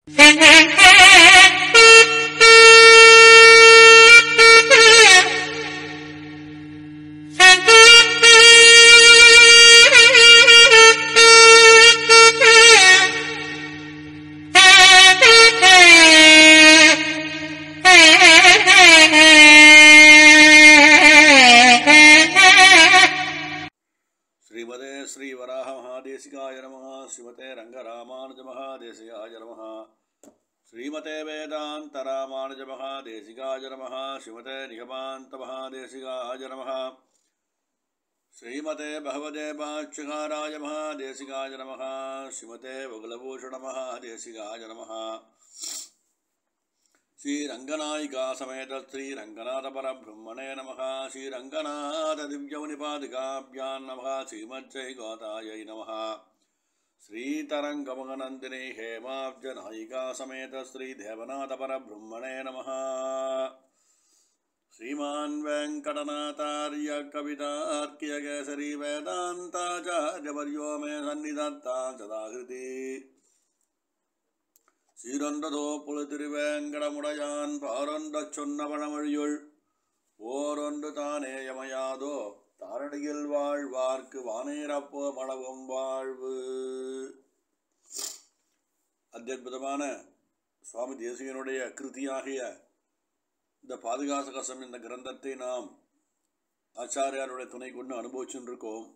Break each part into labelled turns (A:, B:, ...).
A: ஸ்ரீமதே ஸ்ரீவராக மகாதேசிகாய நம ஸ்ரீமதே ரங்கராமானுஜ மகாதேசிகாய நம ஸ்ரீமதே வேதாந்த ராமானுஜ மகாதேசிகாய நம ஸ்ரீமதே நிகமாந்த மகாதேசிகாய நம ஸ்ரீமதே பகவதே பாட்சிகாராய மகாதேசிகாய நம ஸ்ரீமதே வகுலபூஷண மகாதேசிகாய நம ஸ்ரீரங்கநாயிகா சமேத ஸ்ரீரங்கநாத பரபிரம்மணே நம ஸ்ரீரங்கநாத திவ்யமுனிபாதிகாபியான் நம ஸ்ரீமஜ்ஜை கோதாயை நம ஸ்ரீதரங்கமகநந்தினி ஹேமாப்ஜநாயிகா சமேத ஸ்ரீதேவநாத பரபிரம்மணே நம श्रीमान् वेङ्कटनाथार्य कवितार्क्यकेसरी वेदान्ताचार्यवर्यो मे सन्निधत्तां सदाहृति சீரொன்றதோ புழு திருவேங்கடமுடையான் பாரொன்றச் சொன்ன பழமொழியுள் ஓரொன்று தானே யமையாதோ தாரடியில் வாழ்வார்க்கு வானேரப்போ மளவும் வாழ்வு அத்தியுதமான சுவாமி தேசிகனுடைய கிருதியாகிய இந்த பாதுகாசகசம் இந்த கிரந்தத்தை நாம் ஆச்சாரியாருடைய துணை கொண்டு அனுபவிச்சுருக்கோம்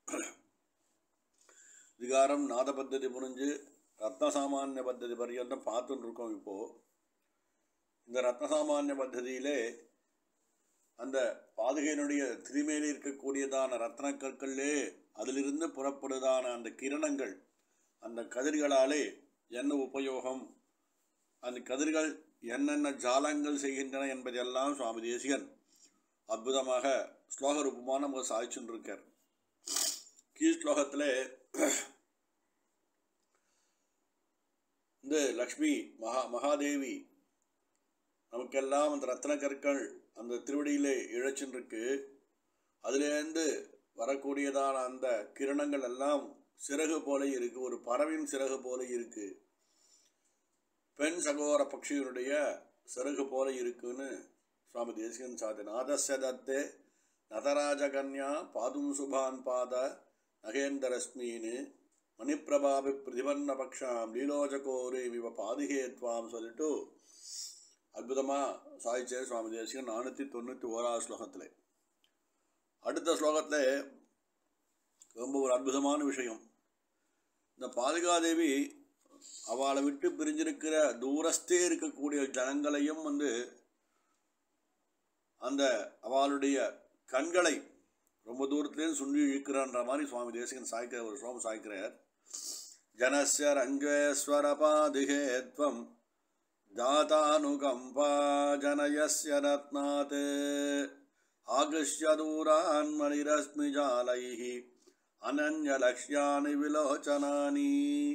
A: விகாரம் நாத பத்ததி முடிஞ்சு ரத்னசாமானிய பத்ததி பர்யந்தம் பார்த்துட்டு இருக்கோம் இப்போ இந்த ரத்னசாமானிய பத்ததியிலே அந்த பாதுகையினுடைய திருமேலி இருக்கக்கூடியதான ரத்ன கற்களே அதிலிருந்து புறப்படுதான அந்த கிரணங்கள் அந்த கதிர்களாலே என்ன உபயோகம் அந்த கதிர்கள் என்னென்ன ஜாலங்கள் செய்கின்றன என்பதெல்லாம் சுவாமி தேசிகன் அற்புதமாக ஸ்லோக ரூபமாக நமக்கு சாதிச்சுட்டு இருக்கார் கீழ் ஸ்லோகத்தில் இந்த லக்ஷ்மி மகா மகாதேவி நமக்கெல்லாம் அந்த ரத்ன கற்கள் அந்த திருவடியிலே இழைச்சுருக்கு அதுலேருந்து வரக்கூடியதான அந்த கிரணங்கள் எல்லாம் சிறகு போல இருக்கு ஒரு பறவையின் சிறகு போல இருக்கு பெண் சகோதர பட்சியினுடைய சிறகு போல இருக்குன்னு சுவாமி தேசிகன் சாதி நாதஸ்ய தத்தே நதராஜகன்யா பாதும் சுபான் பாத நகேந்தரஸ்மீனு மணிப்பிரபாபி பிரதிபன்ன பக்ஷாம் லீலோஜகோரே இவ பாதுகேத்வாம் சொல்லிட்டு அற்புதமாக சாதிச்சே சுவாமி தேசிகன் நானூற்றி தொண்ணூற்றி ஓராவது ஸ்லோகத்தில் அடுத்த ஸ்லோகத்தில் ரொம்ப ஒரு அற்புதமான விஷயம் இந்த பாதுகாதேவி அவளை விட்டு பிரிஞ்சிருக்கிற தூரஸ்தே இருக்கக்கூடிய ஜனங்களையும் வந்து அந்த அவளுடைய கண்களை ரொம்ப தூரத்துலேருந்து சுண்டி இழுக்கிறான்ற மாதிரி சுவாமி தேசிகன் சாய்க்கிற ஒரு ஸ்லோகம் சாய்க்கிறார் ஜனஸ்ய ரங்கேஸ்வர பாதிகேத்வம் ஜாதானுகம்பா ஜனயஸ்ய ரத்னாத் ஆகிருஷ்ய தூரான் மணிரஸ்மிஜாலைः அனன்யலக்ஷ்யானி விலோச்சனானி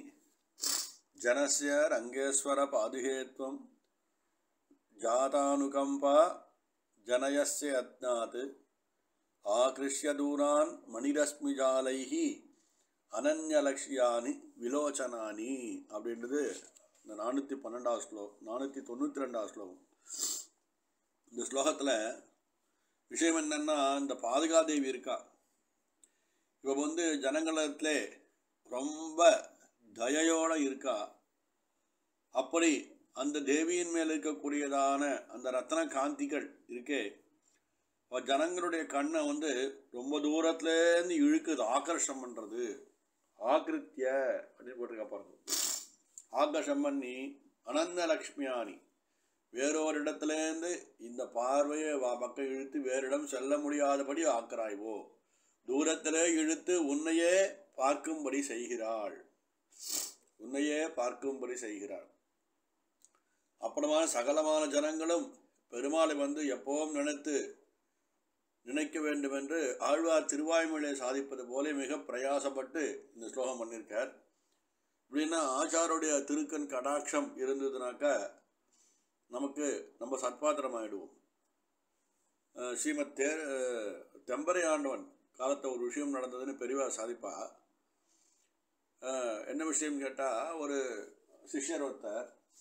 A: जनस्य रङ्गेश्वरपादुहेत्वं जातानुकम्पा जनयस्य यत्नात् आकृष्य दूरान् मणिरश्मिजालैः அனன்யலக்ஷியானி விலோச்சனானி அப்படின்றது இந்த நானூற்றி பன்னெண்டாவது ஸ்லோகம் நானூற்றி தொண்ணூற்றி ரெண்டாவது ஸ்லோகம் இந்த ஸ்லோகத்தில் விஷயம் என்னன்னா இந்த பாதுகாதேவி இருக்கா இவ வந்து ஜனங்களத்திலே ரொம்ப தயையோட இருக்கா அப்படி அந்த தேவியின் மேல் இருக்கக்கூடியதான அந்த ரத்ன காந்திகள் இருக்கே அவ ஜனங்களுடைய கண்ணை வந்து ரொம்ப தூரத்துலேருந்து இழுக்குது ஆக்கர்ஷம் பண்ணுறது ஆக்கிருத்திய அப்படின்னு போட்டிருக்கா பாருங்க ஆகர்ஷம் பண்ணி அனந்த லக்ஷ்மியானி வேறொரு இடத்துலேருந்து இந்த பார்வையை வா பக்கம் இழுத்து வேறிடம் செல்ல முடியாதபடி ஆக்கிறாய்வோ தூரத்திலே இழுத்து உன்னையே பார்க்கும்படி செய்கிறாள் உன்னையே பார்க்கும்படி செய்கிறாள் அப்புறமான சகலமான ஜனங்களும் பெருமாளை வந்து எப்பவும் நினைத்து நினைக்க வேண்டும் என்று ஆழ்வார் திருவாய்மொழியை சாதிப்பது போல மிக பிரயாசப்பட்டு இந்த ஸ்லோகம் பண்ணியிருக்கார் இப்படின்னா ஆச்சாருடைய திருக்கண் கடாட்சம் இருந்ததுனாக்கா நமக்கு நம்ம சத்பாத்திரம் ஆயிடுவோம் அஹ் ஸ்ரீமத் தேர் அஹ் தெம்பரை ஆண்டவன் காலத்தை ஒரு விஷயம் நடந்ததுன்னு பெரியவா சாதிப்பா அஹ் என்ன விஷயம் கேட்டால் ஒரு சிஷ்யர் ஒருத்தர்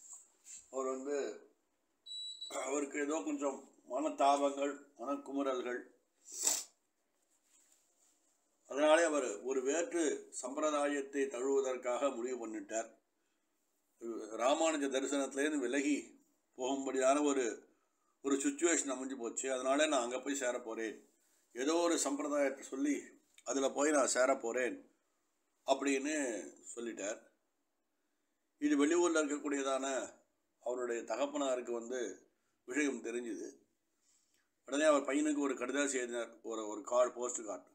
A: அவர் வந்து அவருக்கு ஏதோ கொஞ்சம் மனத்தாபங்கள் மனக்குமுறல்கள் அதனாலே அவர் ஒரு வேற்று சம்பிரதாயத்தை தழுவுவதற்காக முடிவு பண்ணிட்டார் ராமானுஜ தரிசனத்திலேருந்து விலகி போகும்படியான ஒரு ஒரு சுச்சுவேஷன் அமைஞ்சு போச்சு அதனால நான் அங்கே போய் சேர போகிறேன் ஏதோ ஒரு சம்பிரதாயத்தை சொல்லி அதில் போய் நான் சேர போகிறேன் அப்படின்னு சொல்லிட்டார் இது வெளியூரில் இருக்கக்கூடியதான அவருடைய தகப்பனாருக்கு வந்து விஷயம் தெரிஞ்சுது உடனே அவர் பையனுக்கு ஒரு கடிதம் எழுதினார் ஒரு ஒரு கார்டு போஸ்ட் கார்டு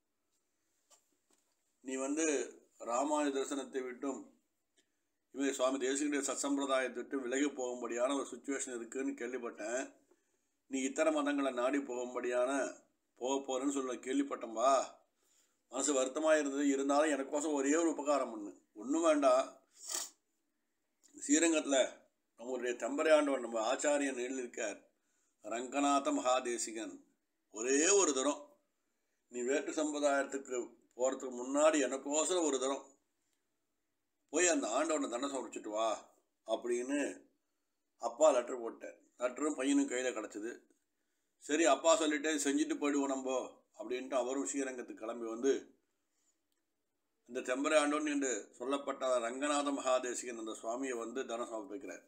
A: நீ வந்து ராமானுஜ தரிசனத்தை விட்டும் இவங்க சுவாமி தேசிகனுடைய சத்சம்பிரதாயத்தை விட்டு விலகி போகும்படியான ஒரு சுச்சுவேஷன் இருக்குன்னு கேள்விப்பட்டேன் நீ இத்தர மதங்களை நாடி போகும்படியான போக போகிறேன்னு சொல்ல கேள்விப்பட்டம்பா மனசு வருத்தமாக இருந்தது இருந்தாலும் எனக்கோசம் ஒரே ஒரு உபகாரம் பண்ணு ஒன்றும் வேண்டாம் ஸ்ரீரங்கத்தில் நம்மளுடைய தம்பரை ஆண்டவன் நம்ம ஆச்சாரியன் எழுதியிருக்கார் ரங்கநாத மகாதேசிகன் ஒரே ஒரு தரம் நீ வேற்று சம்பிரதாயத்துக்கு போகிறதுக்கு முன்னாடி எனக்கோசரம் ஒரு தரம் போய் அந்த ஆண்டவனை தண்டை சமைச்சிட்டு வா அப்படின்னு அப்பா லெட்டர் போட்டார் லெட்டரும் பையனும் கையில் கிடச்சிது சரி அப்பா சொல்லிட்டே செஞ்சுட்டு போயிடுவோம் நம்ம அப்படின்ட்டு அவரும் ஸ்ரீரங்கத்துக்கு கிளம்பி வந்து இந்த தெம்பரை ஆண்டவன் என்று சொல்லப்பட்ட ரங்கநாத மகாதேசிகன் அந்த சுவாமியை வந்து தனம் சமர்ப்பிக்கிறார்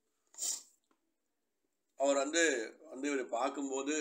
A: அவர் வந்து வந்து இப்படி பார்க்கும்போது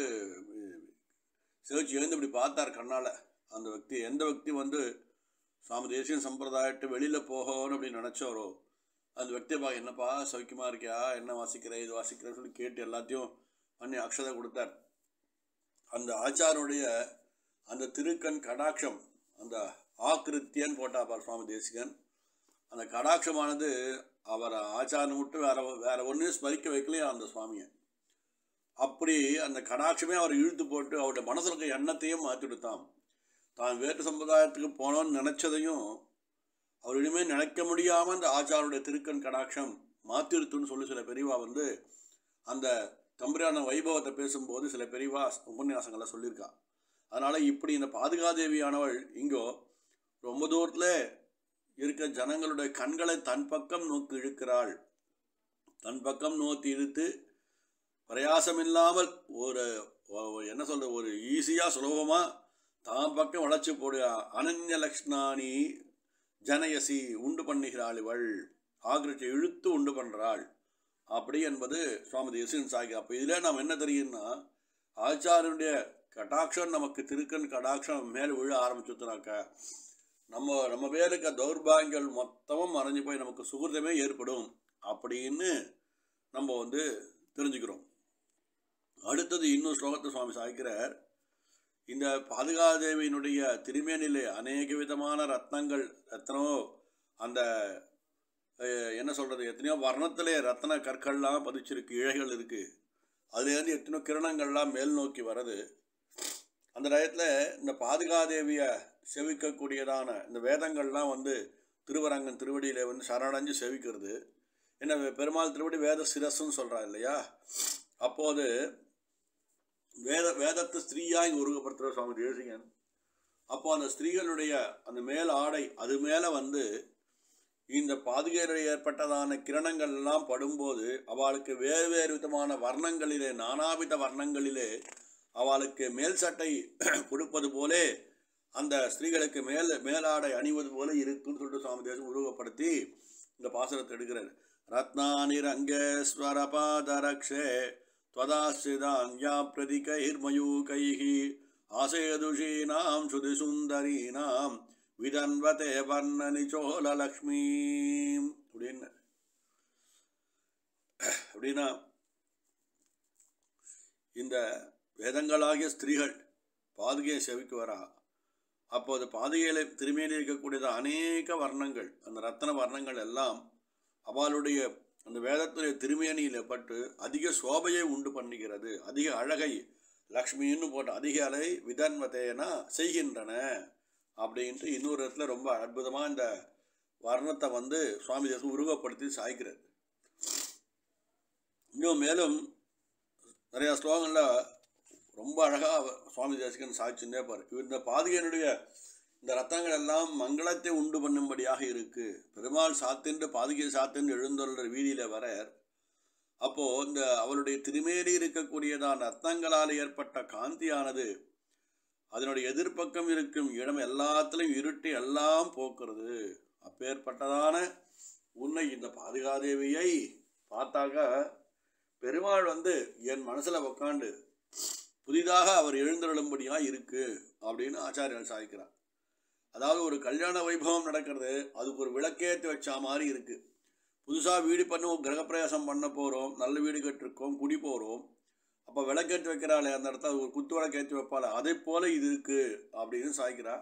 A: சிவச்சி எழுந்து இப்படி பார்த்தார் கண்ணால் அந்த వ్యక్తి எந்த వ్యక్తి வந்து சுவாமி தேசிய சம்பிரதாயத்தை வெளியில் போகணும் அப்படின்னு நினச்சாரோ அந்த వ్యక్తి பா என்னப்பா சௌக்கியமாக இருக்கியா என்ன வாசிக்கிற இது வாசிக்கிறேன்னு சொல்லி கேட்டு எல்லாத்தையும் பண்ணி அக்ஷதை கொடுத்தார் அந்த ஆச்சாரனுடைய அந்த திருக்கண் கடாட்சம் அந்த ஆக்கிருத்தியன் போட்டாப்பார் சுவாமி தேசிகன் அந்த கடாட்சமானது அவரை ஆச்சாரம் விட்டு வேற வேற ஒன்றையும் ஸ்மரிக்க வைக்கலையா அந்த சுவாமியை அப்படி அந்த கடாட்சமே அவர் இழுத்து போட்டு அவருடைய மனசில் இருக்க எண்ணத்தையும் மாற்றி கொடுத்தான் தான் வேற்று சம்பிரதாயத்துக்கு போனோன்னு நினச்சதையும் அவர் இனிமேல் நினைக்க முடியாமல் அந்த ஆச்சாருடைய திருக்கண் கடாட்சம் மாத்திருத்துன்னு சொல்லி சில பெரியவா வந்து அந்த தம்புரான வைபவத்தை பேசும்போது சில பெரியவா உபன்யாசங்களை சொல்லியிருக்கா அதனால் இப்படி இந்த பாதுகாதேவியானவள் இங்கோ ரொம்ப தூரத்தில் இருக்க ஜனங்களுடைய கண்களை தன் பக்கம் நோக்கி இழுக்கிறாள் தன் பக்கம் நோக்கி இழுத்து பிரயாசமில்லாமல் ஒரு ஒ- என்ன சொல்ற ஒரு ஈஸியாக சுலபமாக தான் பக்கம் வளர்ச்சி போடு அனன்ய லக்ஷ்ணானி ஜனயசி உண்டு பண்ணுகிறாள் இவள் ஆகிரத்தை இழுத்து உண்டு பண்ணுறாள் அப்படி என்பது சுவாமி தேசிகன் சாகி அப்போ இதில் நாம் என்ன தெரியும்னா ஆச்சாரியனுடைய கடாட்சம் நமக்கு திருக்கண் கடாட்சம் மேலே விழ ஆரம்பிச்சுனாக்க நம்ம நம்ம பேருக்கு தௌர்பாகியங்கள் மொத்தமும் மறைஞ்சு போய் நமக்கு சுகிருதமே ஏற்படும் அப்படின்னு நம்ம வந்து தெரிஞ்சுக்கிறோம் அடுத்தது இன்னொரு ஸ்லோகத்தை சுவாமி சாய்க்கிறார் இந்த பாதுகாதேவியினுடைய திருமேனிலே அநேக விதமான ரத்னங்கள் எத்தனோ அந்த அஹ், என்ன சொல்கிறது எத்தனையோ வர்ணத்திலே ரத்ன கற்கள்லாம் பதிச்சிருக்கு இழைகள் இருக்குது அதுலேருந்து எத்தனையோ கிரணங்கள்லாம் மேல் நோக்கி வருது அந்த டயத்தில் இந்த பாதுகாதேவியை செவிக்கக்கூடியதான இந்த வேதங்கள்லாம் வந்து திருவரங்கன் திருவடியில் வந்து சரணடைஞ்சு செவிக்கிறது என்ன பெருமாள் திருவடி வேத சிரஸ்ன்னு சொல்கிறா இல்லையா அப்போது வேத வேதத்தை ஸ்திரீயாக இங்கே உருவப்படுத்துகிற சுவாமி தேசிகன் அப்போ அந்த ஸ்திரீகளுடைய அந்த மேல் ஆடை அது மேலே வந்து இந்த பாதுகையில் ஏற்பட்டதான கிரணங்கள் எல்லாம் படும்போது அவளுக்கு வேறு வேறு விதமான வர்ணங்களிலே நானாவித வர்ணங்களிலே அவளுக்கு மேல் சட்டை கொடுப்பது போலே அந்த ஸ்திரீகளுக்கு மேல் மேலாடை அணிவது போல இருக்குன்னு சொல்லிட்டு சுவாமி தேசம் உருவப்படுத்தி இந்த பாசனத்தை எடுக்கிறார் ரத்னானி ரங்கேஸ்வரபாதரக்ஷே त्वदाश्रितान्या प्रतिकैर्मयूकैः आसेदुषीणां श्रुतिसुन्दरीणां விதன்வதே வர்ணனி சோழலக்ஷ்மீம் அப்படின்னு அப்படின்னா இந்த வேதங்களாகிய ஸ்திரீகள் பாதுகையை செவிக்கு வரா அப்போது பாதுகையில் திருமேனில் இருக்கக்கூடியது அநேக வர்ணங்கள் அந்த ரத்தன வர்ணங்கள் எல்லாம் அவளுடைய அந்த வேதத்துடைய திருமேனியில் பட்டு அதிக சோபையை உண்டு பண்ணுகிறது அதிக அழகை லக்ஷ்மின்னு போட்ட அதிக அலை விதன்வதேனா செய்கின்றன அப்படின்ட்டு இன்னொரு இடத்துல ரொம்ப அற்புதமாக இந்த வர்ணத்தை வந்து சுவாமி தேசம் உருவப்படுத்தி சாய்க்கிறார் இன்னும் மேலும் நிறையா ஸ்லோகங்களில் ரொம்ப அழகாக சுவாமி தேசிகன் சாய்ச்சுன்னே பாரு இந்த பாதுகையினுடைய இந்த ரத்தனங்கள் எல்லாம் மங்களத்தை உண்டு பண்ணும்படியாக இருக்கு பெருமாள் சாத்தின்று பாதுகை சாத்தின்று எழுந்தொள்ற வீதியில் வர அப்போ இந்த அவளுடைய திருமேனி இருக்கக்கூடியதான ரத்னங்களால் ஏற்பட்ட காந்தியானது அதனுடைய எதிர்ப்பக்கம் இருக்கும் இடம் எல்லாத்திலும் இருட்டு எல்லாம் போக்குறது அப்பேற்பட்டதான உன்னை இந்த பாதுகாதேவியை பார்த்தாக்க பெருமாள் வந்து என் மனசுல உக்காண்டு புதிதாக அவர் எழுந்தருளும்படியா இருக்கு அப்படின்னு ஆச்சாரியர் சாதிக்கிறார் அதாவது ஒரு கல்யாண வைபவம் நடக்கிறது அதுக்கு ஒரு விளக்கேற்றி வச்ச மாதிரி இருக்கு புதுசாக வீடு பண்ணுவோம் கிரகப்பிரவேசம் பண்ண போகிறோம் நல்ல வீடு கட்டிருக்கோம் குடி போகிறோம் அப்போ விளக்கேற்றி வைக்கிறாளே அந்த இடத்துல ஒரு குத்து விளக்கேற்றி வைப்பாள் அதே போல இது இருக்கு அப்படின்னு சாய்க்கிறா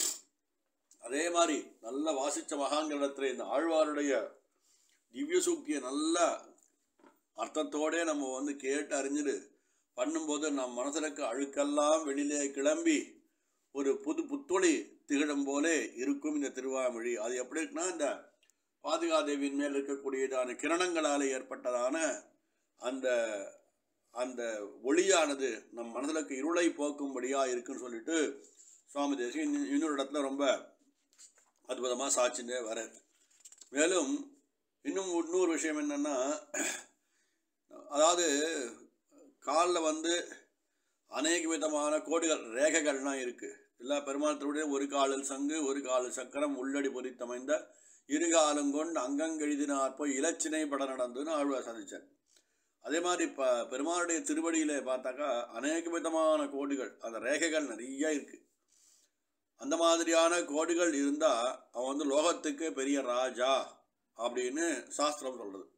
A: அதே மாதிரி நல்ல வாசிச்ச மகாங்கிரத்தில் இந்த ஆழ்வாருடைய திவ்ய சூக்தியை நல்ல அர்த்தத்தோடே நம்ம வந்து கேட்டு அறிஞ்சிடு பண்ணும்போது நம் மனசுல இருக்க அழுக்கெல்லாம் வெளியிலே கிளம்பி ஒரு புது புத்தொளி திகழும் போலே இருக்கும் இந்த திருவாமொழி அது எப்படி இருக்குன்னா இந்த பாதுகாதேவியின் மேல் இருக்கக்கூடியதான கிரணங்களால் ஏற்பட்டதான அந்த அந்த ஒளியானது நம் மனதிலுக்கு இருளை போக்கும்படியா இருக்குன்னு சொல்லிட்டு சுவாமி தேசி இன்னொரு இடத்துல ரொம்ப அற்புதமாக சாட்சிண்டே வர மேலும் இன்னும் இன்னொரு விஷயம் என்னன்னா அதாவது காலில் வந்து அநேக விதமான கோடுகள் ரேகைகள்லாம் இருக்கு எல்லா பெருமாள் திருவிடைய ஒரு காலில் சங்கு ஒரு காலில் சக்கரம் உள்ளடி பொறித்தமைந்த இருகாலம் கொண்டு அங்கங்கெழுதினார் போய் இலச்சினை பட நடந்துன்னு ஆழ்வார் சாதிச்சார் அதே மாதிரி இப்போ பெருமாளுடைய திருவடியில பார்த்தாக்கா அநேக விதமான கோடுகள் அந்த ரேகைகள் நிறைய இருக்கு அந்த மாதிரியான கோடுகள் இருந்தால் அவன் வந்து லோகத்துக்கு பெரிய ராஜா அப்படின்னு சாஸ்திரம் சொல்றது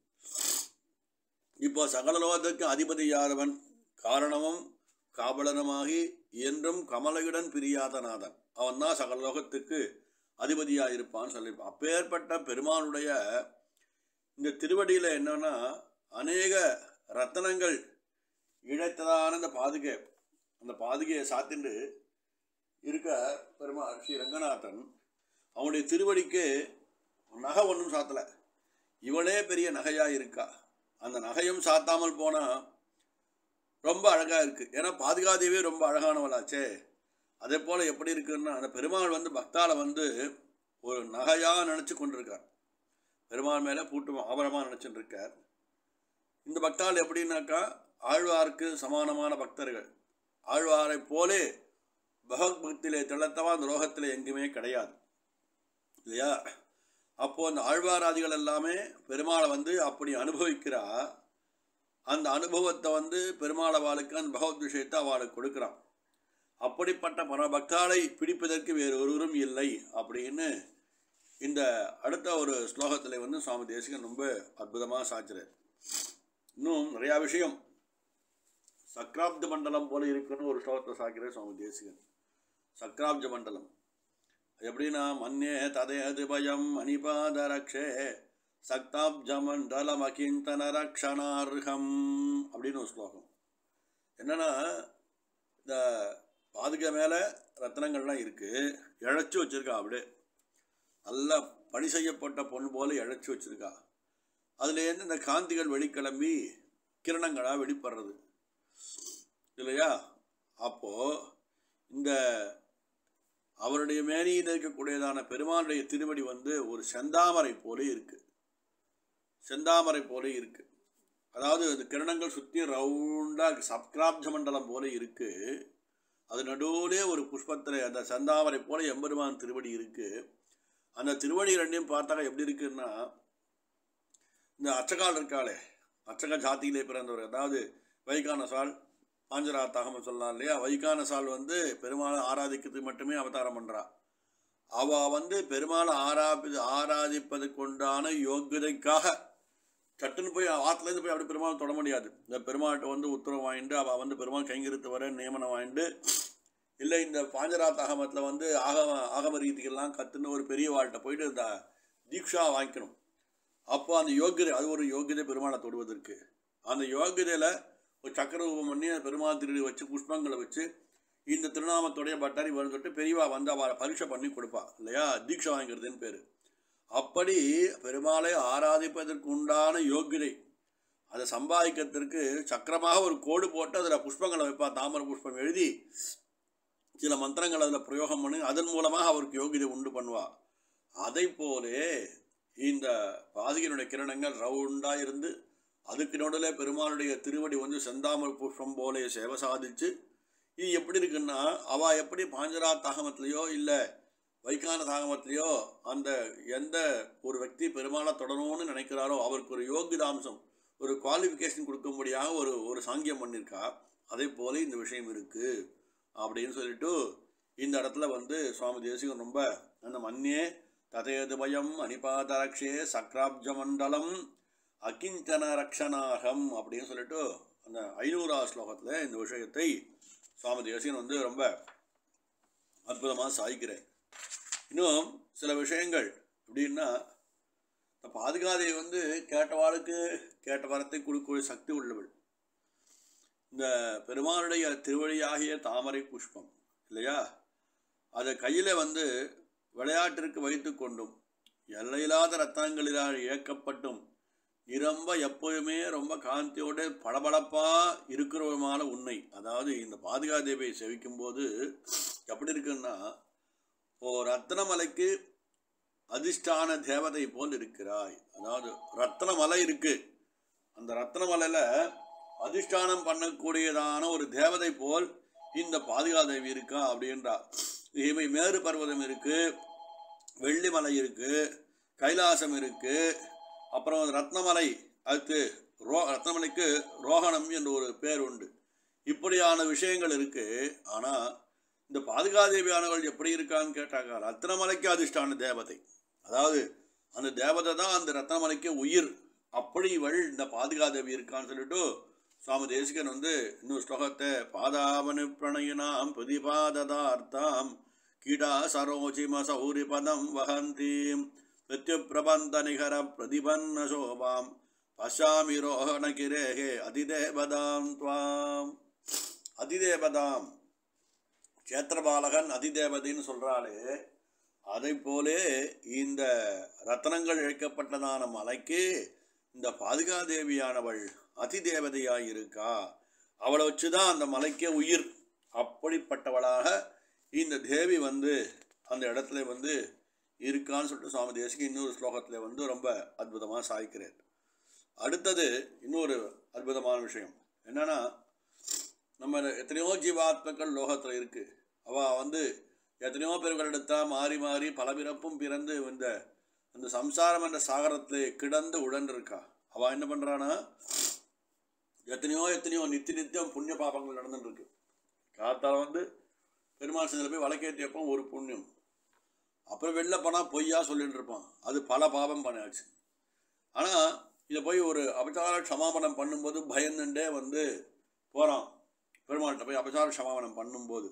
A: இப்போ சகல லோகத்துக்கு அதிபதியாதவன் காரணமும் காவலனுமாகி என்றும் கமலையுடன் பிரியாதநாதன் அவன் தான் சகல லோகத்துக்கு அதிபதியாக இருப்பான்னு சொல்லியிருப்பான் அப்பேற்பட்ட பெருமானுடைய இந்த திருவடியில் என்னன்னா அநேக ரத்தனங்கள் இழைத்ததான இந்த பாதுகை அந்த பாதுகையை சாத்திண்டு இருக்க பெருமாள் ஸ்ரீ ரங்கநாதன் அவனுடைய திருவடிக்கு நகை ஒன்றும் சாத்தலை இவளே பெரிய நகையாக இருக்கா அந்த நகையும் சாத்தாமல் போனால் ரொம்ப அழகாக இருக்குது ஏன்னா பாதுகாதேவியே ரொம்ப அழகானவளாச்சே அதே போல் எப்படி இருக்குன்னா அந்த பெருமாள் வந்து பக்தால வந்து ஒரு நகையாக நினச்சி கொண்டிருக்கார் பெருமாள் மேலே பூட்டு ஆபரமாக நினச்சிட்டு இருக்கார் இந்த பக்தால் எப்படின்னாக்கா ஆழ்வாருக்கு சமானமான பக்தர்கள் ஆழ்வாரை போலே பகவத் பக்தியிலே திளத்தவா அந்த லோகத்தில் எங்குமே கிடையாது இல்லையா அப்போது அந்த ஆழ்வாராதிகள் எல்லாமே பெருமாளை வந்து அப்படி அனுபவிக்கிறா அந்த அனுபவத்தை வந்து பெருமாளவாளுக்கு அந்த பகவத் விஷயத்தை அவளுக்கு கொடுக்குறான் அப்படிப்பட்ட பரபக்தாளை பிடிப்பதற்கு வேறு ஒருவரும் இல்லை அப்படின்னு இந்த அடுத்த ஒரு ஸ்லோகத்தில் வந்து சுவாமி தேசிகன் ரொம்ப அற்புதமாக சாச்சுறார் இன்னும் நிறையா விஷயம் சக்ராப்த மண்டலம் போல இருக்குன்னு ஒரு ஸ்லோகத்தை சாக்கிறார் சுவாமி தேசிகன் சக்ராப்ஜ மண்டலம் எப்படின்னா மன்னே ததேது பயம் அனிபாத ரக்ஷே சக்தாப்ஜ மண்டலம் அகிந்தன ரக்ஷணார்ஹம் அப்படின்னு ஒரு ஸ்லோகம் என்னன்னா இந்த பாதுகை மேலே ரத்னங்கள்லாம் இருக்குது இழைச்சி வச்சுருக்கா அப்படியே நல்லா பணி செய்யப்பட்ட பொண்ணு போல இழைச்சி வச்சுருக்கா அதுலேருந்து இந்த காந்திகள் வெளிக்கிளம்பி கிரணங்களாக வெளிப்படுறது இல்லையா அப்போது இந்த அவருடைய மேனியில் இருக்கக்கூடியதான பெருமாளுடைய திருவடி வந்து ஒரு செந்தாமரை போல இருக்கு செந்தாமரை போல இருக்கு அதாவது அந்த கிரணங்கள் சுற்றி ரவுண்டாக சப்கிராப்ஜ மண்டலம் போல இருக்கு அது நடுவுலே ஒரு புஷ்பத்தில் அந்த செந்தாமரை போல எம்பெருமான் திருவடி இருக்கு அந்த திருவடி ரெண்டையும் பார்த்தாக்க எப்படி இருக்குன்னா இந்த அச்சகால் இருக்காளே அச்சக ஜாத்தியிலே பிறந்தவர் அதாவது வைகானசால் பாஞ்சராத்தாகம் சொல்லலாம் இல்லையா வைகானசால் வந்து பெருமாளை ஆராதிக்கிறதுக்கு மட்டுமே அவதாரம் பண்ணுறா அவள் வந்து பெருமாளை ஆராபி ஆராதிப்பதுக்கு உண்டான யோகியதைக்காக சட்டுன்னு போய் ஆற்றுலேருந்து போய் அப்படி பெருமாள் தொட முடியாது இந்த பெருமாள்கிட்ட வந்து உத்தரவு வாங்கிட்டு அவள் வந்து பெருமாள் கைங்கிருத்து வர நியமனம் வாங்கிட்டு இல்லை இந்த பாஞ்சராத் ஆகமத்தில் வந்து ஆகம ஆகம ரீதிகள்லாம் கற்றுன்னு ஒரு பெரிய வாழ்கிட்ட போயிட்டு இந்த தீக்ஷா வாங்கிக்கணும் அப்போ அந்த யோகியதை அது ஒரு யோகியதை பெருமாளை தொடுவதற்கு அந்த யோகியதையில் ஒரு சக்கர ரூபம் பண்ணி அந்த பெருமாள் திருடி வச்சு புஷ்பங்களை வச்சு இந்த திருநாமத்துடைய பட்டாரி வரும்னு சொல்லிட்டு பெரியவா வந்து அவளை பரீட்சை பண்ணி கொடுப்பா இல்லையா தீட்சை வாங்கிறதுன்னு பேர் அப்படி பெருமாளை ஆராதிப்பதற்கு உண்டான யோகியதை அதை சம்பாதிக்கிறதுக்கு சக்கரமாக ஒரு கோடு போட்டு அதில் புஷ்பங்களை வைப்பா தாமரை புஷ்பம் எழுதி சில மந்திரங்கள் அதில் பிரயோகம் பண்ணி அதன் மூலமாக அவருக்கு யோகியதை உண்டு பண்ணுவா அதை போலே இந்த பாதகியினுடைய கிரணங்கள் ரவுண்டாக இருந்து அதுக்கு நடுவில் பெருமாளுடைய திருவடி வந்து செந்தாமரை புஷ்பம் போல சேவை சாதிச்சு இது எப்படி இருக்குன்னா அவ எப்படி பாஞ்சரா தாகமத்திலேயோ இல்லை வைக்கான தாகமத்திலேயோ அந்த எந்த ஒரு వ్యక్తి பெருமாளை தொடரணும்னு நினைக்கிறாரோ அவருக்கு ஒரு யோகிதாம்சம் ஒரு குவாலிஃபிகேஷன் கொடுக்கும்படியாக ஒரு ஒரு சாங்கியம் பண்ணியிருக்கா அதே போல இந்த விஷயம் இருக்கு அப்படின்னு சொல்லிட்டு இந்த இடத்துல வந்து சுவாமி தேசிகன் ரொம்ப அந்த மன்னே ததேது பயம் அனிபாதரக்ஷே சக்ராப்ஜ மண்டலம் அகிஞ்சன ரக்ஷனாகம் அப்படின்னு சொல்லிட்டு அந்த ஐநூறாவது ஸ்லோகத்தில் இந்த விஷயத்தை சுவாமி தேசிகன் வந்து ரொம்ப அற்புதமாக சாய்க்கிறேன் இன்னும் சில விஷயங்கள் எப்படின்னா இந்த பாதுகாதை வந்து கேட்டவாளுக்கு கேட்ட வரத்தை கொடுக்கக்கூடிய சக்தி உள்ளவள் இந்த பெருமானுடைய திருவழியாகிய தாமரை புஷ்பம் இல்லையா அதை கையில் வந்து விளையாட்டிற்கு வைத்து கொண்டும் எல்லையில்லாத ரத்தனங்களினால் இயக்கப்பட்டும் நிரம்ப எப்போதுமே ரொம்ப காந்தியோட பளபளப்பாக இருக்கிறவமான உண்மை அதாவது இந்த பாதுகா தேவியை செவிக்கும் போது எப்படி இருக்குன்னா ஓ ரத்னமலைக்கு அதிஷ்டான தேவதை போல் இருக்கிறாய் அதாவது ரத்னமலை இருக்கு அந்த ரத்னமலையில் அதிஷ்டானம் பண்ணக்கூடியதான ஒரு தேவதை போல் இந்த பாதுகா தேவி இருக்கா அப்படின்றா இவை மேரு பர்வதம் இருக்கு வெள்ளிமலை இருக்கு கைலாசம் இருக்கு அப்புறம் ரத்னமலை அதுக்கு ரோ ரத்னமலைக்கு ரோகணம் என்ற ஒரு பேர் உண்டு இப்படியான விஷயங்கள் இருக்கு ஆனால் இந்த பாதுகாதேவியானவள் எப்படி இருக்கான்னு கேட்டாக்கா ரத்னமலைக்கு அதிர்ஷ்டான தேவதை அதாவது அந்த தேவதை தான் அந்த ரத்னமலைக்கு உயிர் அப்படி இவள் இந்த பாதுகாதேவி இருக்கான்னு சொல்லிட்டு சுவாமி தேசிகன் வந்து இன்னொரு ஸ்லோகத்தை பாதாவனு பிரணயினாம் பிரதிபாததார்த்தாம் கீடா சரோஜிம சௌரி பதம் வகந்தீம் பிரத்யுப்பிரபந்த நிகர பிரதிபன்ன சோபாம் பசாமி ரோஹண கிரேகே அதிதேவதாம் துவாம் அதிதேவதாம் சேத்திரபாலகன் அதிதேவதைன்னு சொல்கிறாளே அதை போலே இந்த ரத்னங்கள் இழைக்கப்பட்டதான மலைக்கு இந்த பாதுகாதேவியானவள் அதிதேவதையாக இருக்கா அவளை வச்சு தான் அந்த மலைக்கே உயிர் அப்படிப்பட்டவளாக இந்த தேவி வந்து அந்த இடத்துல வந்து இருக்கான்னு சொல்லிட்டு சுவாமி தேசிக்கு இன்னொரு ஸ்லோகத்தில் வந்து ரொம்ப அற்புதமாக சாய்க்கிறார் அடுத்தது இன்னொரு அற்புதமான விஷயம் என்னன்னா நம்ம எத்தனையோ ஜீவாத்மக்கள் லோகத்தில் இருக்குது அவள் வந்து எத்தனையோ பேர்களிடத்தா மாறி மாறி பல பிறப்பும் பிறந்து இந்த அந்த சம்சாரம் என்ற சாகரத்தில் கிடந்து உழன்றிருக்கா அவள் என்ன பண்ணுறான்னா எத்தனையோ எத்தனையோ நித்திய நித்தியம் புண்ணிய பாபங்கள் நடந்துட்டு இருக்கு காத்தால வந்து பெருமாள் சந்தில் போய் வழக்கேற்றியப்போ ஒரு புண்ணியம் அப்புறம் வெளில போனால் பொய்யா சொல்லிட்டு இருப்பான் அது பல பாவம் பண்ணியாச்சு ஆனால் இதை போய் ஒரு அபச்சார க்ஷமாபணம் பண்ணும்போது பயந்துட்டே வந்து போகிறான் பெருமாள்கிட்ட போய் அபச்சார க்ஷமாபணம் பண்ணும்போது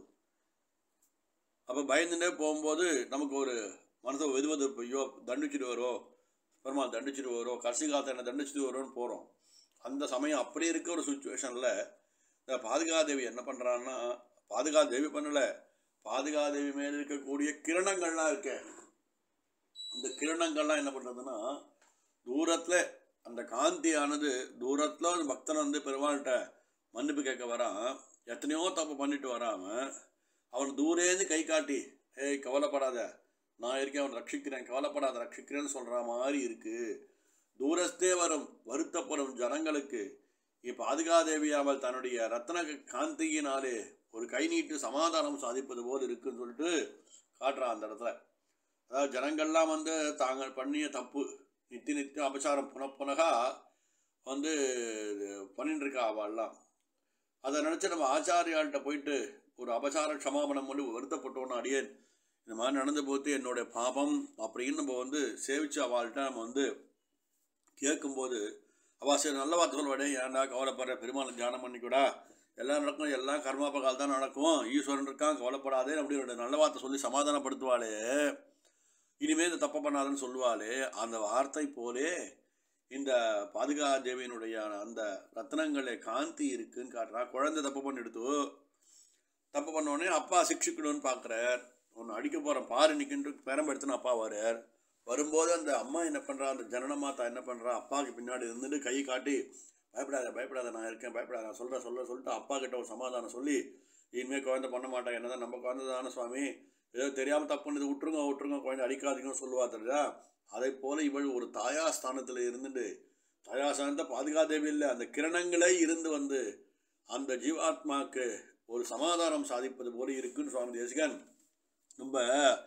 A: அப்போ பயந்துட்டே போகும்போது நமக்கு ஒரு மனசை வெதுவது ஐயோ தண்டிச்சுட்டு வரோ பெருமாள் தண்டிச்சுட்டு வரோ கடைசி காலத்தை என்ன தண்டிச்சுட்டு வரோன்னு போகிறோம் அந்த சமயம் அப்படி இருக்க ஒரு சுச்சுவேஷனில் இந்த பாதுகாதேவி என்ன பண்ணுறான்னா பாதுகாதேவி பண்ணலை பாதுகாதேவி மேலே இருக்கக்கூடிய கிரணங்கள்லாம் இருக்கே இந்த கிரணங்கள்லாம் என்ன பண்ணுறதுன்னா தூரத்தில் அந்த காந்தியானது தூரத்தில் அந்த பக்தன் வந்து பெருமாள்கிட்ட மன்னிப்பு கேட்க வரான் எத்தனையோ தப்பு பண்ணிட்டு வராமல் அவன் தூரேந்து கை காட்டி ஏய் கவலைப்படாத நான் இருக்கேன் அவன் ரட்சிக்கிறேன் கவலைப்படாத ரட்சிக்கிறேன்னு சொல்கிற மாதிரி இருக்குது தூரஸ்தே வரும் வருத்தப்படும் ஜனங்களுக்கு இப்பாதுகாதேவி அவள் தன்னுடைய ரத்ன காந்தியினாலே ஒரு கை நீட்டு சமாதானம் சாதிப்பது போல் இருக்குன்னு சொல்லிட்டு காட்டுறான் அந்த இடத்துல அதாவது ஜனங்கள்லாம் வந்து தாங்கள் பண்ணிய தப்பு நித்திய நித்திய அபசாரம் புனப்புனகா வந்து பண்ணிட்டு இருக்கா அவள்லாம் அதை நினச்சி நம்ம ஆச்சாரியாள்கிட்ட போயிட்டு ஒரு அபசார க்ஷமாபணம் பண்ணி வருத்தப்பட்டோன்னு அடியேன் இந்த மாதிரி நடந்து போத்து என்னுடைய பாபம் அப்படின்னு நம்ம வந்து சேவிச்சு அவள்கிட்ட நம்ம வந்து கேட்கும்போது அவள் சரி நல்ல வார்த்தை சொல்லுவாடே ஏன்டா கவலைப்படுற பெருமாள் தியானம் பண்ணிக்கூடா எல்லாம் நடக்கும் எல்லாம் கர்மாபகால் தான் நடக்கும் ஈஸ்வரன் இருக்கான் கவலைப்படாதே அப்படி ஒரு நல்ல வார்த்தை சொல்லி சமாதானப்படுத்துவாளே இனிமேல் இந்த தப்பை பண்ணாதுன்னு சொல்லுவாளே அந்த வார்த்தை போலே இந்த பாதுகா தேவியினுடைய அந்த ரத்னங்களே காந்தி இருக்குன்னு காட்டுறா குழந்தை தப்பு பண்ணிடுத்து தப்பு பண்ண உடனே அப்பா சிக்ஷிக்கணும்னு பார்க்குறார் ஒன்று அடிக்க போகிறேன் பாரு நிற்கின்ற பெரம்பெடுத்துன்னு அப்பா வரார் வரும்போது அந்த அம்மா என்ன பண்ணுறா அந்த ஜனன மாதா என்ன பண்ணுறா அப்பாவுக்கு பின்னாடி இருந்துட்டு கை காட்டி பயப்படாத பயப்படாத நான் இருக்கேன் பயப்படாத நான் சொல்கிறேன் சொல்ல சொல்லிட்டு அப்பா கிட்ட ஒரு சமாதானம் சொல்லி இனிமேல் குழந்தை பண்ண மாட்டாங்க என்னதான் நம்ம குழந்தை தானே சுவாமி ஏதோ தெரியாமல் தப்பு பண்ணது விட்டுருங்க விட்டுருங்க குழந்தை அடிக்காதீங்கன்னு சொல்லுவா தெரியுதா அதை போல இவள் ஒரு தாயா ஸ்தானத்தில் இருந்துட்டு தயாசாந்த பாதுகாதேவி இல்லை அந்த கிரணங்களே இருந்து வந்து அந்த ஜீவாத்மாக்கு ஒரு சமாதானம் சாதிப்பது போல இருக்குன்னு சுவாமி தேசிகன் ரொம்ப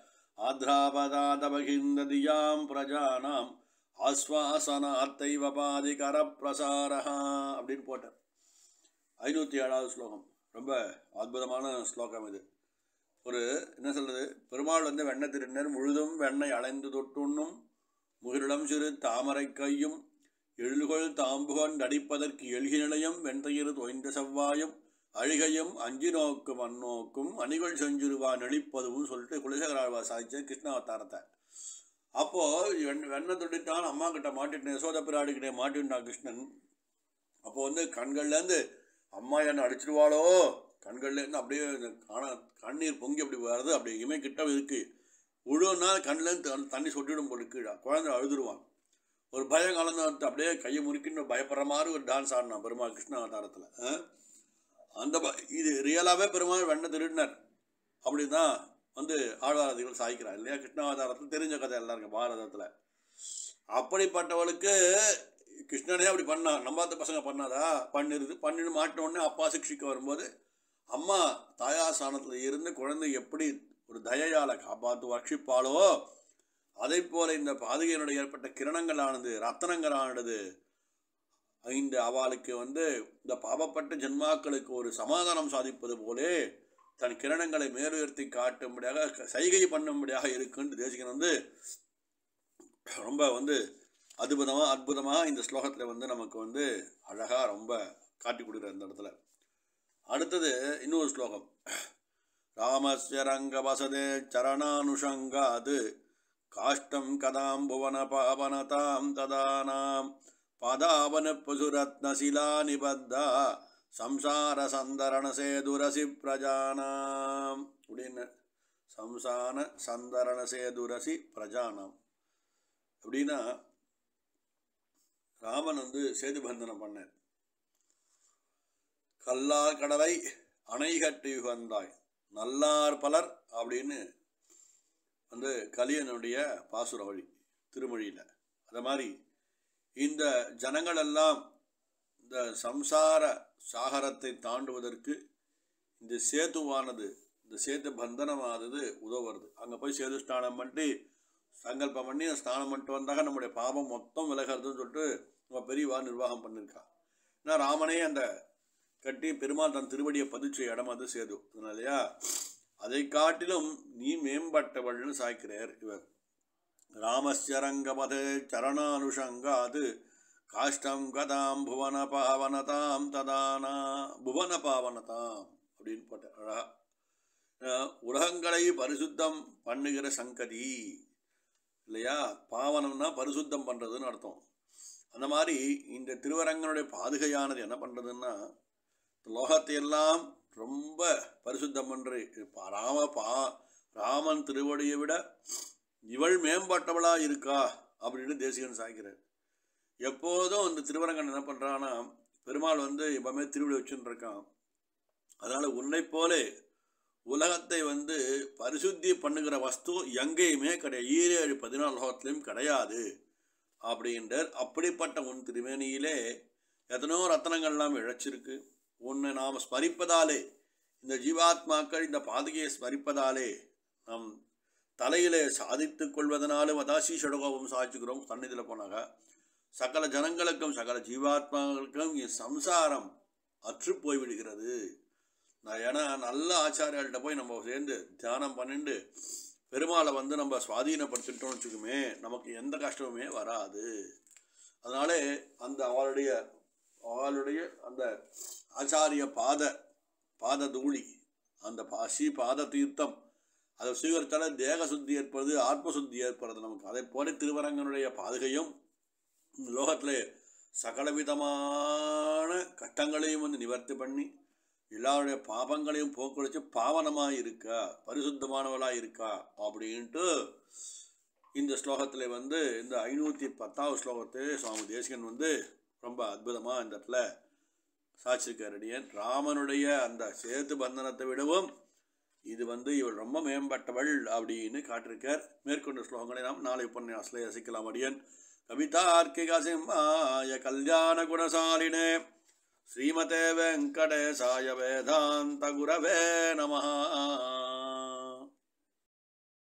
A: ஆத்ராபதாதபகிந்ததியாம் பிரஜானாம் ஆஸ்வாசனாத்தைவ பாதிகர பிரசாரஹா அப்படின்னு போட்டார் ஐநூற்றி ஏழாவது ஸ்லோகம் ரொம்ப அற்புதமான ஸ்லோகம் இது ஒரு என்ன சொல்றது பெருமாள் வந்து வெண்ணெய் திருநர் முழுதும் வெண்ணெய் அலைந்து தொட்டுண்ணும் முகிரிடம் சிறு தாமரை கையும் எழுகொள் தாம்புகன் அடிப்பதற்கு எழுகி நிலையம் வெண்தயிறு தொய்ந்த செவ்வாயும் அழிகையும் அஞ்சு நோக்கும் அந்நோக்கும் அணிகள் செஞ்சிருவா நெளிப்பதுவும் சொல்லிட்டு குலசேகராழ்வா சாதிச்ச கிருஷ்ணாவதாரத்தை அப்போ வெண் வெண்ணெய் தொட்டிட்டான் அம்மா கிட்ட மாட்டிட்டேன் யசோத பிராடி கிட்ட மாட்டின்ட்டான் கிருஷ்ணன் அப்போ வந்து கண்கள்லேருந்து அம்மா என்னை அடிச்சிருவாளோ கண்கள்லேருந்து அப்படியே இந்த காண கண்ணீர் பொங்கி அப்படி வருது அப்படி இமை கிட்ட இருக்கு உழுவுனா கண்ணிலேருந்து தண்ணி- தண்ணி சொட்டிடும் போட்டு கீழே குழந்தை அழுதுருவான் ஒரு பயம் கலந்து வந்து அப்படியே கையை முறுக்கின்னு பயப்படுற மாதிரி ஒரு டான்ஸ் ஆடினான் பெருமாள் கிருஷ்ண அவதாரத்தில் அந்த ப இது ரியலாகவே பெருமாள் வெண்ண திருடினார் அப்படி தான் வந்து ஆழ்வாரதிகள் சாய்க்கிறார் இல்லையா கிருஷ்ணாவதாரத்தில் தெரிஞ்ச கதை எல்லாருக்கும் பாரதத்தில் அப்படிப்பட்டவளுக்கு கிருஷ்ணனே அப்படி பண்ணா நம்பாத பசங்க பண்ணாதா பண்ணிருது பண்ணிட்டு மாட்டின உடனே அப்பா சிக்ஷிக்க வரும்போது அம்மா தாயாசானத்தில் இருந்து குழந்தை எப்படி ஒரு தயையால காப்பாற்று ரட்சிப்பாளோ அதை போல இந்த பாதுகையினுடைய ஏற்பட்ட கிரணங்களானது ரத்தனங்களானது இந்த அவளுக்கு வந்து இந்த பாவப்பட்ட ஜென்மாக்களுக்கு ஒரு சமாதானம் சாதிப்பது போலே தன் கிரணங்களை மேலுயர்த்தி காட்டும்படியாக சைகை பண்ணும்படியாக இருக்குன்னு தேசிகன் வந்து ரொம்ப வந்து அற்புதமாக அற்புதமாக இந்த ஸ்லோகத்தில் வந்து நமக்கு வந்து அழகாக ரொம்ப காட்டி கொடுக்குற இந்த இடத்துல அடுத்தது இன்னொரு ஸ்லோகம் ராமஸ்ய ரங்க வசதே சரணானுஷங்காது காஷ்டம் கதாம் புவன பாவனதாம் ததானாம் பாதாவன பசுரத்னசிலா நிபத்தா சம்சார சந்தரண சேதுரசி பிரஜானாம் அப்படின்னு சம்சான சந்தரண சேதுரசி பிரஜானாம் அப்படின்னா ராமன் வந்து சேது பந்தனம் பண்ணார் கல்லார் கடலை அணை கட்டி யுகந்தாய் நல்லார் பலர் அப்படின்னு வந்து கலியனுடைய பாசுர வழி திருமொழியில் அது மாதிரி இந்த ஜனங்கள் எல்லாம் இந்த சம்சார சாகரத்தை தாண்டுவதற்கு இந்த சேதுவானது இந்த சேது பந்தனமானது உதவுறது அங்கே போய் சேது ஸ்நானம் பண்ணி சங்கல்பம் பண்ணி ஸ்நானம் பண்ணிட்டு வந்தாக்க நம்முடைய பாபம் மொத்தம் விலகிறதுன்னு சொல்லிட்டு நம்ம பெரியவா நிர்வாகம் பண்ணியிருக்கா ஏன்னா ராமனே அந்த கட்டி பெருமாள் தன் திருவடியை பதிச்ச இடம் அது சேது அதனாலயா அதை காட்டிலும் நீ மேம்பட்டவள்னு சாய்க்கிறார் இவர் ராமஸ்யரங்கபதே சரணானுஷங்காது காஷ்டம் கதாம் புவன பாவனதாம் ததானா புவன பாவனதாம் அப்படின்னு போட்ட அழகா அஹ் உலகங்களை பரிசுத்தம் பண்ணுகிற சங்கதி இல்லையா பாவனம்னா பரிசுத்தம் பண்ணுறதுன்னு அர்த்தம் அந்த மாதிரி இந்த திருவரங்கனுடைய பாதுகையானது என்ன பண்ணுறதுன்னா லோகத்தை எல்லாம் ரொம்ப பரிசுத்தம் பண்ணுற ராம பா ராமன் திருவடியை விட இவள் மேம்பட்டவளா இருக்கா அப்படின்னு தேசிகன் சாய்க்கிறார் எப்போதும் இந்த திருவரங்கன் என்ன பண்ணுறான்னா பெருமாள் வந்து எப்பவுமே திருவிழி வச்சுன்னு இருக்கான் அதனால் உன்னை போலே உலகத்தை வந்து பரிசுத்தி பண்ணுகிற வஸ்து எங்கேயுமே கிடையாது ஈரேழு பதினாலு லோகத்திலையும் கிடையாது அப்படின்றார் அப்படிப்பட்ட உன் திருமேனியிலே எத்தனையோ ரத்தனங்கள்லாம் இழைச்சிருக்கு உன்னை நாம் ஸ்மரிப்பதாலே இந்த ஜீவாத்மாக்கள் இந்த பாதுகையை ஸ்மரிப்பதாலே நம் தலையிலே சாதித்துக் கொள்வதனாலும் அதாசி ஷடகோபம் சாதிச்சுக்கிறோம் சந்நிதியில் போனாங்க சகல ஜனங்களுக்கும் சகல ஜீவாத்மாக்களுக்கும் இ- சம்சாரம் அற்று போய்விடுகிறது நான் ஏன்னா நல்ல ஆச்சாரியாள்கிட்ட போய் நம்ம சேர்ந்து தியானம் பண்ணிட்டு பெருமாளை வந்து நம்ம சுவாதீனப்படுத்திட்டோம்னு வச்சுக்குமே நமக்கு எந்த கஷ்டமுமே வராது அதனாலே அந்த அவளுடைய அவளுடைய அந்த ஆச்சாரிய பாத பாத தூளி அந்த பாசி பாத தீர்த்தம் அதை சுவீகரித்தால தேக சுத்தி ஏற்படுது ஆத்ம சுத்தி ஏற்படுறது நமக்கு அதை போல திருவரங்கனுடைய பாதுகையும் இந்த லோகத்தில் சகலவிதமான கஷ்டங்களையும் வந்து நிவர்த்தி பண்ணி எல்லாருடைய பாபங்களையும் போக்குவரத்து பாவனமாக இருக்கா பரிசுத்தமானவளாக இருக்கா அப்படின்ட்டு இந்த ஸ்லோகத்தில் வந்து இந்த ஐநூற்றி பத்தாவது ஸ்லோகத்தை சுவாமி தேசிகன் வந்து ரொம்ப அற்புதமாக இந்த இடத்துல சாட்சிருக்கார் அடியன் ராமனுடைய அந்த சேத்து பந்தனத்தை விடவும் இது வந்து இவள் ரொம்ப மேம்பட்டவள் அப்படின்னு காட்டிருக்கார் மேற்கொண்ட ஸ்லோகங்களை நாம் நாளை உபன்யாசத்தில் ரசிக்கலாம் அடியன் कवितार्किकसिंहाय कल्याणगुणशालिने श्रीमते वेङ्कटेशाय वेदान्तगुरवे नमः